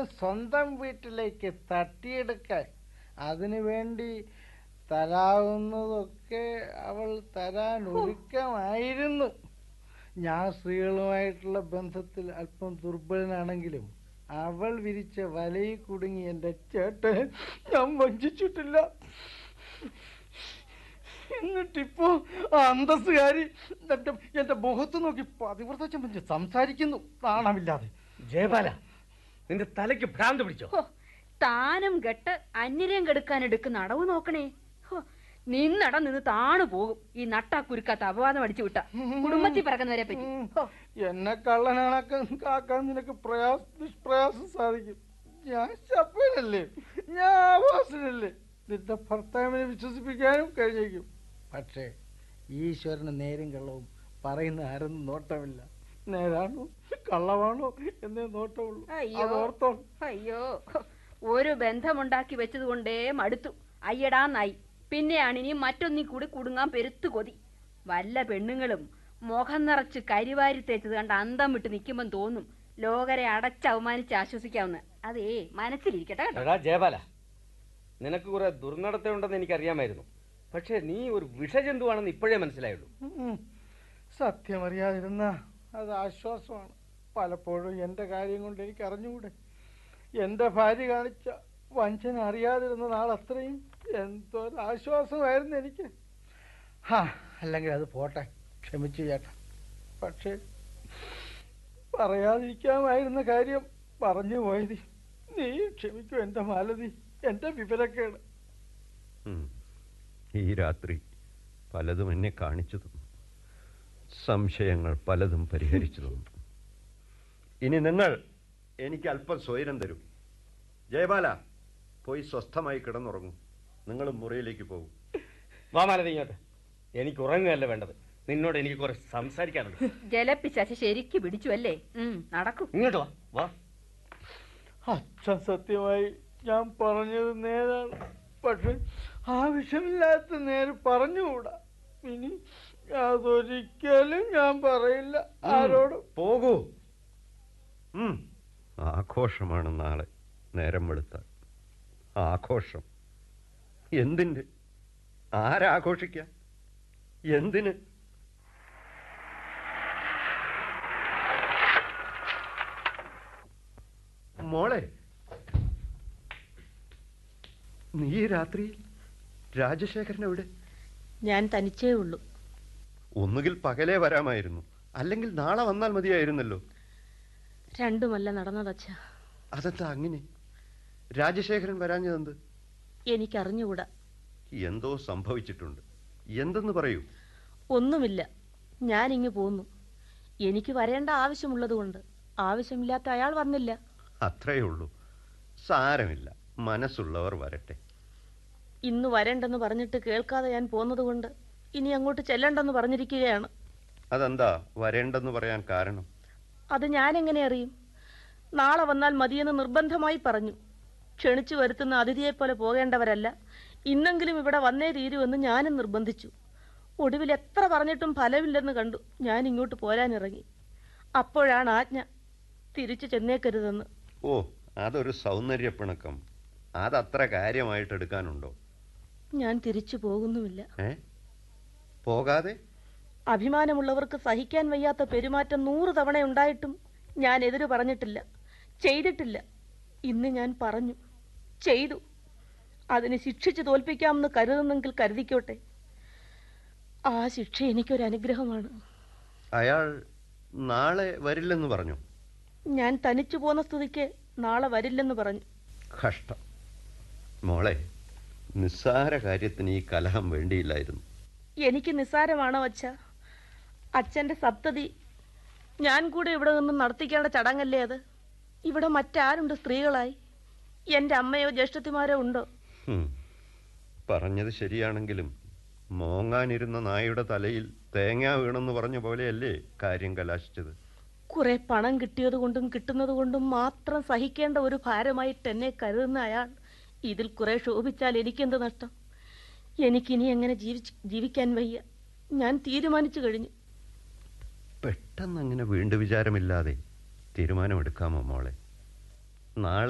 വീണ്ടും സ്വന്തം വീട്ടിലേക്ക് തട്ടിയെടുക്കാൻ അതിനു വേണ്ടി തരാവുന്നതൊക്കെ അവൾ തരാൻ ഒരുക്കമായിരുന്നു ഞാൻ സ്ത്രീകളുമായിട്ടുള്ള ബന്ധത്തിൽ അല്പം ദുർബലനാണെങ്കിലും അവൾ വിരിച്ച വലയിൽ കുടുങ്ങി എൻ്റെ ചേട്ടൻ ഞാൻ വഞ്ചിച്ചിട്ടില്ല എന്നിട്ടിപ്പോ ആ അന്തസ്സുകാരി എന്റെ എന്റെ മുഖത്ത് നോക്കി പതിവ്രത ചമ്മഞ്ഞ് സംസാരിക്കുന്നു നാണമില്ലാതെ ജയപാല നിന്റെ തലയ്ക്ക് ഭ്രാന്ത് പിടിച്ചോ ഹോ, താനും കെട്ട് അന്യരെയും കെടുക്കാൻ എടുക്കുന്ന അടവ് നോക്കണേ ഹോ, നിന്നട നിന്ന് താണു പോകും ഈ നട്ടാ കുരുക്കാത്ത അപവാദം അടിച്ചു വിട്ട കുടുംബത്തിൽ പറക്കുന്നവരെ പറ്റി ഉം. ഹോ, എന്നെ കള്ളനാണാക്കാൻ കാക്കാൻ നിനക്ക് പ്രയാസ നിഷ്പ്രയാസം സാധിക്കും ഞാൻ ശപ്പനല്ലേ ഞാൻ ആവാസനല്ലേ നിന്റെ ഭർത്താവിനെ വിശ്വസിപ്പിക്കാനും കഴിഞ്ഞേക്കും പക്ഷേ ഈശ്വരന് നേരും കള്ളവും പറയുന്ന ആരെന്നും നോട്ടമില്ല നേരാണോ കള്ളമാണോ എന്നേ നോട്ടമുള്ളൂ അയ്യോ. അതോർത്തോ അയ്യോ ഹോ, ഒരു ബന്ധമുണ്ടാക്കി വെച്ചത് കൊണ്ടേ മടുത്തു അയ്യടാന്നായി പിന്നെയാണ് ഇനി മറ്റൊന്നി കൂടി കുടുങ്ങാൻ പെരുത്തു കൊതി വല്ല പെണ്ണുങ്ങളും മുഖം നിറച്ച് കരിവാരി തേച്ചത് കണ്ട് അന്തം വിട്ട് നിൽക്കുമ്പം തോന്നും ലോകരെ അടച്ച് അവമാനിച്ച് ആശ്വസിക്കാവുന്ന അതേ മനസ്സിലിരിക്കട്ടെ കേട്ടോ എടാ ജയപാല നിനക്ക് കുറെ ദുർനടത്തമുണ്ടെന്ന് എനിക്കറിയാമായിരുന്നു പക്ഷേ നീ ഒരു വിഷജന്തുവാണെന്ന് ഇപ്പോഴേ മനസ്സിലായുള്ളൂ ഉം. സത്യമറിയാതിരുന്ന അത് ആശ്വാസമാണ് പലപ്പോഴും എൻ്റെ കാര്യം കൊണ്ട് എനിക്ക് അറിഞ്ഞുകൂടെ എൻ്റെ ഭാര്യ കാണിച്ച വഞ്ചന അറിയാതിരുന്ന നാൾ അത്രയും എന്തൊരു ആശ്വാസമായിരുന്നു എനിക്ക് ഹാ അല്ലെങ്കിൽ അത് പോട്ടെ ക്ഷമിച്ചു ചേട്ടാ പക്ഷേ പറയാതിരിക്കാമായിരുന്ന കാര്യം പറഞ്ഞു പോയത് നീ ക്ഷമിക്കൂ എൻ്റെ മാലതി എൻ്റെ വിവരക്കേട് ഉം. ഈ രാത്രി പലതും എന്നെ കാണിച്ചു തന്നു സംശയങ്ങൾ പലതും പരിഹരിച്ചു തന്നു ഇനി നിങ്ങൾ എനിക്ക് അല്പം സ്വൈരം തരും ജയബാല പോയി സ്വസ്ഥമായി കിടന്നുറങ്ങും നിങ്ങൾ മുറിയിലേക്ക് പോകും വാ മാലതി ഇങ്ങോട്ട് എനിക്ക് ഉറങ്ങുകയല്ല വേണ്ടത് നിന്നോട് എനിക്ക് കുറെ സംസാരിക്കാനുണ്ട് ജലപ്പിശാശി ശരിക്ക് പിടിച്ചു അല്ലേ ഉം നടക്കൂ ഇങ്ങോട്ട് വാ വാ അച്ഛൻ സത്യമായി ഞാൻ പറഞ്ഞത് നേരാണ് പക്ഷെ ആവശ്യമില്ലാത്ത നേര് പറഞ്ഞുകൂടാ ഇനി അതൊരിക്കലും ഞാൻ പറയില്ല ആരോടും പോകൂ ഉം. ആഘോഷമാണ് നാളെ നേരം വെളുത്താൽ ആഘോഷം എന്തിൻ്റെ ആരാഘോഷിക്കാൻ എന്തിന് മോളെ നീ ഈ രാത്രിയിൽ രാജശേഖരൻ എവിടെ ഞാൻ തനിച്ചേ ഉള്ളൂ ഒന്നുകിൽ പകലേ വരാമായിരുന്നു അല്ലെങ്കിൽ നാളെ വന്നാൽ മതിയായിരുന്നല്ലോ രണ്ടുമല്ല നടന്നതച്ഛ അതെന്താ അങ്ങനെ രാജശേഖരൻ വരാഞ്ഞതെന്ത് എനിക്കറിഞ്ഞുകൂടാ എന്തോ സംഭവിച്ചിട്ടുണ്ട് എന്തെന്ന് പറയൂ ഒന്നുമില്ല ഞാൻ ഇങ്ങ് പോന്നു എനിക്ക് വരേണ്ട ആവശ്യമുള്ളതുകൊണ്ട് ആവശ്യമില്ലാത്ത അയാൾ വന്നില്ല അത്രയേ ഉള്ളൂ സാരമില്ല മനസ്സുള്ളവർ വരട്ടെ ഇന്ന് വരണ്ടെന്ന് പറഞ്ഞിട്ട് കേൾക്കാതെ ഞാൻ പോന്നതുകൊണ്ട് ഇനി അങ്ങോട്ട് ചെല്ലണ്ടെന്ന് പറഞ്ഞിരിക്കുകയാണ് അതെന്താ വരേണ്ടെന്ന് പറയാൻ കാരണം അത് ഞാൻ എങ്ങനെ അറിയും നാളെ വന്നാൽ മതിയെന്ന് നിർബന്ധമായി പറഞ്ഞു ക്ഷണിച്ചു വരുത്തുന്ന അതിഥിയെപ്പോലെ പോകേണ്ടവരല്ല ഇന്നെങ്കിലും ഇവിടെ വന്നേ തീരുമെന്ന് ഞാനും നിർബന്ധിച്ചു ഒടുവിൽ എത്ര പറഞ്ഞിട്ടും ഫലമില്ലെന്ന് കണ്ടു ഞാൻ ഇങ്ങോട്ട് പോരാനിറങ്ങി അപ്പോഴാണ് ആജ്ഞ തിരിച്ചു ചെന്നേക്കരുതെന്ന് ഓ അതൊരു സൗന്ദര്യപ്പിണക്കം അതത്ര കാര്യമായിട്ട് എടുക്കാനുണ്ടോ ഞാൻ തിരിച്ചു പോകുന്നുമില്ല ഏ പോകാതെ അഭിമാനമുള്ളവർക്ക് സഹിക്കാൻ വയ്യാത്ത പെരുമാറ്റം നൂറ് തവണ ഉണ്ടായിട്ടും ഞാൻ എതിര് പറഞ്ഞിട്ടില്ല ചെയ്തിട്ടില്ല ഇന്ന് ഞാൻ പറഞ്ഞു ചെയ്തു അതിന് ശിക്ഷിച്ച് തോൽപ്പിക്കാമെന്ന് കരുതുന്നെങ്കിൽ കരുതിക്കോട്ടെ ആ ശിക്ഷ എനിക്കൊരു അനുഗ്രഹമാണ് അയാൾ നാളെ വരില്ലെന്ന് പറഞ്ഞു ഞാൻ തനിച്ചു പോന്ന സ്ഥിതിക്ക് നാളെ വരില്ലെന്ന് പറഞ്ഞു കഷ്ടം മോളെ നിസ്സാര കാര്യത്തിന് ഈ കലഹം വേണ്ടിയില്ലായിരുന്നു എനിക്ക് നിസ്സാരമാണോ അച്ഛ അച്ഛൻ്റെ സപ്തതി ഞാൻ കൂടെ ഇവിടെ നിന്നും നടത്തിക്കേണ്ട ചടങ്ങല്ലേ അത് ഇവിടെ മറ്റാരുണ്ട് സ്ത്രീകളായി എൻ്റെ അമ്മയോ ജ്യേഷ്ഠത്തിമാരോ ഉണ്ടോ ഹും. പറഞ്ഞത് ശരിയാണെങ്കിലും മോങ്ങാനിരുന്ന നായുടെ തലയിൽ തേങ്ങ വീണെന്ന് പറഞ്ഞ പോലെയല്ലേ കാര്യം കലാശിച്ചത് കുറെ പണം കിട്ടിയത് കൊണ്ടും കിട്ടുന്നത് കൊണ്ടും മാത്രം സഹിക്കേണ്ട ഒരു ഭാരമായിട്ട് എന്നെ കരുതുന്ന അയാൾ ഇതിൽ കുറെ ശോഭിച്ചാൽ എനിക്കെന്ത് നഷ്ടം എനിക്കിനി എങ്ങനെ ജീവിച്ച് ജീവിക്കാൻ വയ്യ ഞാൻ തീരുമാനിച്ചു കഴിഞ്ഞു പെട്ടെന്ന് അങ്ങനെ വീണ്ടും വിചാരമില്ലാതെ തീരുമാനമെടുക്കാമോ മോളെ നാളെ